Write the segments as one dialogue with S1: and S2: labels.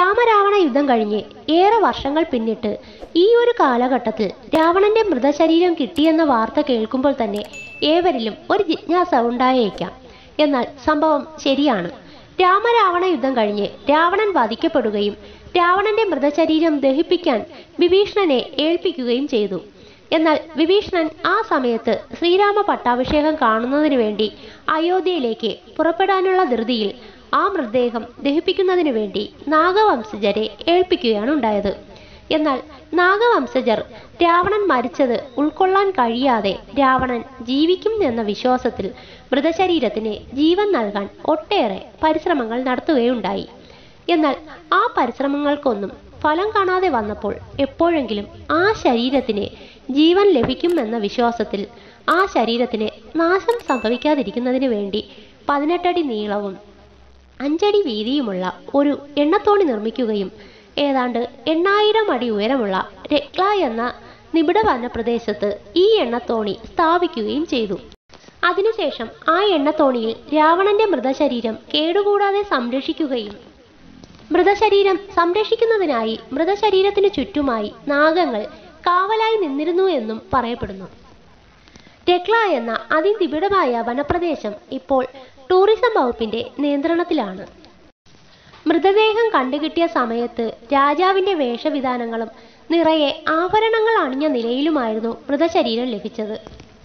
S1: രാമരാവണ യുദ്ധം കഴിഞ്ഞ് ഏറെ വർഷങ്ങൾ പിന്നിട്ട് ഈ ഒരു കാലഘട്ടത്തിൽ രാവണന്റെ മൃതശരീരം കിട്ടിയെന്ന വാർത്ത കേൾക്കുമ്പോൾ തന്നെ ഏവരിലും ഒരു ജിജ്ഞാസ ഉണ്ടായേക്കാം എന്നാൽ സംഭവം ശരിയാണ് രാമരാവണ യുദ്ധം കഴിഞ്ഞ് രാവണൻ വധിക്കപ്പെടുകയും രാവണന്റെ മൃതശരീരം ദഹിപ്പിക്കാൻ വിഭീഷണനെ ഏൽപ്പിക്കുകയും ചെയ്തു എന്നാൽ വിഭീഷണൻ ആ സമയത്ത് ശ്രീരാമ പട്ടാഭിഷേകം കാണുന്നതിനു വേണ്ടി അയോധ്യയിലേക്ക് പുറപ്പെടാനുള്ള ധൃതിയിൽ ആ മൃതദേഹം ദഹിപ്പിക്കുന്നതിനു വേണ്ടി നാഗവംശജരെ ഏൽപ്പിക്കുകയാണ് ഉണ്ടായത് എന്നാൽ നാഗവംശജർ രാവണൻ മരിച്ചത് ഉൾക്കൊള്ളാൻ കഴിയാതെ രാവണൻ ജീവിക്കും എന്ന വിശ്വാസത്തിൽ മൃതശരീരത്തിന് ജീവൻ നൽകാൻ ഒട്ടേറെ പരിശ്രമങ്ങൾ നടത്തുകയുണ്ടായി എന്നാൽ ആ പരിശ്രമങ്ങൾക്കൊന്നും ഫലം കാണാതെ വന്നപ്പോൾ എപ്പോഴെങ്കിലും ആ ശരീരത്തിന് ജീവൻ ലഭിക്കും എന്ന വിശ്വാസത്തിൽ ആ ശരീരത്തിന് നാശം സംഭവിക്കാതിരിക്കുന്നതിന് വേണ്ടി പതിനെട്ടടി നീളവും അഞ്ചടി വീതിയുമുള്ള ഒരു എണ്ണത്തോണി നിർമ്മിക്കുകയും ഏതാണ്ട് എണ്ണായിരം അടി ഉയരമുള്ള രക്ല എന്ന നിബിഡ വനപ്രദേശത്ത് ഈ എണ്ണത്തോണി സ്ഥാപിക്കുകയും ചെയ്തു അതിനുശേഷം ആ എണ്ണത്തോണിയിൽ രാവണന്റെ മൃതശരീരം കേടുകൂടാതെ സംരക്ഷിക്കുകയും മൃതശരീരം സംരക്ഷിക്കുന്നതിനായി മൃതശരീരത്തിനു ചുറ്റുമായി നാഗങ്ങൾ കാവലായി നിന്നിരുന്നു എന്നും പറയപ്പെടുന്നു രക്ല എന്ന അതിനിബിഡമായ വനപ്രദേശം ഇപ്പോൾ ടൂറിസം വകുപ്പിന്റെ നിയന്ത്രണത്തിലാണ് മൃതദേഹം കണ്ടുകിട്ടിയ സമയത്ത് രാജാവിന്റെ വേഷവിധാനങ്ങളും നിറയെ ആഭരണങ്ങൾ അണിഞ്ഞ നിലയിലുമായിരുന്നു മൃതശരീരം ലഭിച്ചത്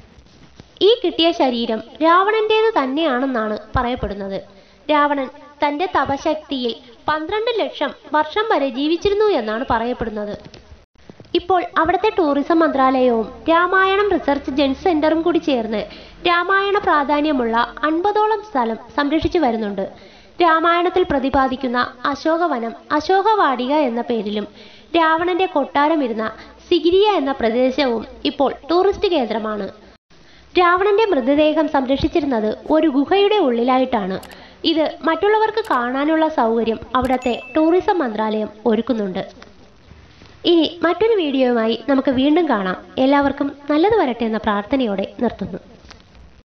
S1: ഈ കിട്ടിയ ശരീരം രാവണന്റേത് തന്നെയാണെന്നാണ് പറയപ്പെടുന്നത് രാവണൻ തന്റെ തപശക്തിയിൽ പന്ത്രണ്ട് ലക്ഷം വർഷം വരെ ജീവിച്ചിരുന്നു എന്നാണ് പറയപ്പെടുന്നത് ഇപ്പോൾ അവിടുത്തെ ടൂറിസം മന്ത്രാലയവും രാമായണം റിസർച്ച് ജെൻ സെന്ററും കൂടി ചേർന്ന് രാമായണ പ്രാധാന്യമുള്ള അൻപതോളം സ്ഥലം സംരക്ഷിച്ചു വരുന്നുണ്ട് രാമായണത്തിൽ പ്രതിപാദിക്കുന്ന അശോകവനം അശോകവാടിക എന്ന പേരിലും രാവണന്റെ കൊട്ടാരം ഇരുന്ന സിഗിരിയ എന്ന പ്രദേശവും ഇപ്പോൾ ടൂറിസ്റ്റ് കേന്ദ്രമാണ് രാവണന്റെ മൃതദേഹം സംരക്ഷിച്ചിരുന്നത് ഒരു ഗുഹയുടെ ഉള്ളിലായിട്ടാണ് ഇത് മറ്റുള്ളവർക്ക് കാണാനുള്ള സൗകര്യം അവിടുത്തെ ടൂറിസം മന്ത്രാലയം ഒരുക്കുന്നുണ്ട് ഇനി മറ്റൊരു വീഡിയോയുമായി നമുക്ക് വീണ്ടും കാണാം എല്ലാവർക്കും നല്ലത് വരട്ടെ എന്ന പ്രാർത്ഥനയോടെ നിർത്തുന്നു